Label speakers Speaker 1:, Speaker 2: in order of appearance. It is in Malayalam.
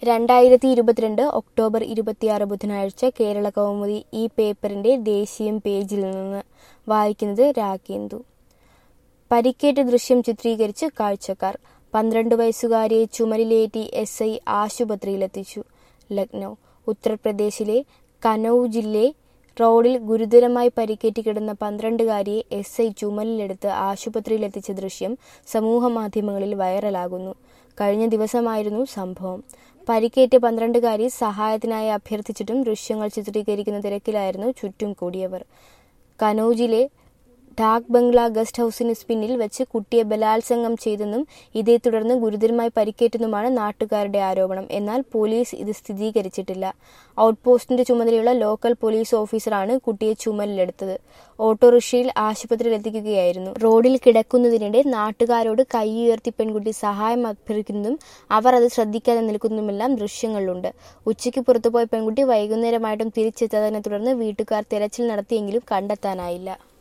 Speaker 1: രണ്ടായിരത്തി ഇരുപത്തിരണ്ട് ഒക്ടോബർ ഇരുപത്തിയാറ് ബുധനാഴ്ച കേരള കൗമുദി ഈ പേപ്പറിന്റെ ദേശീയം പേജിൽ നിന്ന് വായിക്കുന്നത് രാഗേന്ദു പരിക്കേറ്റ ദൃശ്യം ചിത്രീകരിച്ച് കാഴ്ചക്കാർ പന്ത്രണ്ട് വയസ്സുകാരിയെ ചുമലിലേറ്റി എസ് ഐ ആശുപത്രിയിലെത്തിച്ചു ലക്നൗ ഉത്തർപ്രദേശിലെ കനൌജിലെ റോഡിൽ ഗുരുതരമായി പരിക്കേറ്റ് കിടന്ന പന്ത്രണ്ടുകാരിയെ എസ് ഐ ചുമലിലെടുത്ത് ആശുപത്രിയിലെത്തിച്ച ദൃശ്യം സമൂഹമാധ്യമങ്ങളിൽ വൈറലാകുന്നു കഴിഞ്ഞ ദിവസമായിരുന്നു സംഭവം പരിക്കേറ്റ പന്ത്രണ്ടുകാരി സഹായത്തിനായി അഭ്യർത്ഥിച്ചിട്ടും ദൃശ്യങ്ങൾ ചിത്രീകരിക്കുന്ന തിരക്കിലായിരുന്നു ചുറ്റും കൂടിയവർ കനൌജിലെ ഡാക് ബംഗ്ല ഗസ്റ്റ് ഹൌസിന് പിന്നിൽ വെച്ച് കുട്ടിയെ ബലാത്സംഗം ചെയ്തെന്നും ഇതേ തുടർന്ന് ഗുരുതരമായി പരിക്കേറ്റെന്നുമാണ് നാട്ടുകാരുടെ ആരോപണം എന്നാൽ പോലീസ് ഇത് സ്ഥിരീകരിച്ചിട്ടില്ല ഔട്ട് പോസ്റ്റിന്റെ ചുമതലയുള്ള ലോക്കൽ പോലീസ് ഓഫീസറാണ് കുട്ടിയെ ചുമലിലെടുത്തത് ഓട്ടോറിക്ഷയിൽ ആശുപത്രിയിൽ എത്തിക്കുകയായിരുന്നു റോഡിൽ കിടക്കുന്നതിനിടെ നാട്ടുകാരോട് കൈയുയർത്തി പെൺകുട്ടി സഹായം അഭ്യർത്ഥിക്കുന്നതും അവർ അത് ശ്രദ്ധിക്കാതെ നിൽക്കുന്നതുമെല്ലാം ദൃശ്യങ്ങളിലുണ്ട് ഉച്ചയ്ക്ക് പുറത്തുപോയ പെൺകുട്ടി വൈകുന്നേരമായിട്ടും തിരിച്ചെത്താതിനെ തുടർന്ന് വീട്ടുകാർ തെരച്ചിൽ നടത്തിയെങ്കിലും കണ്ടെത്താനായില്ല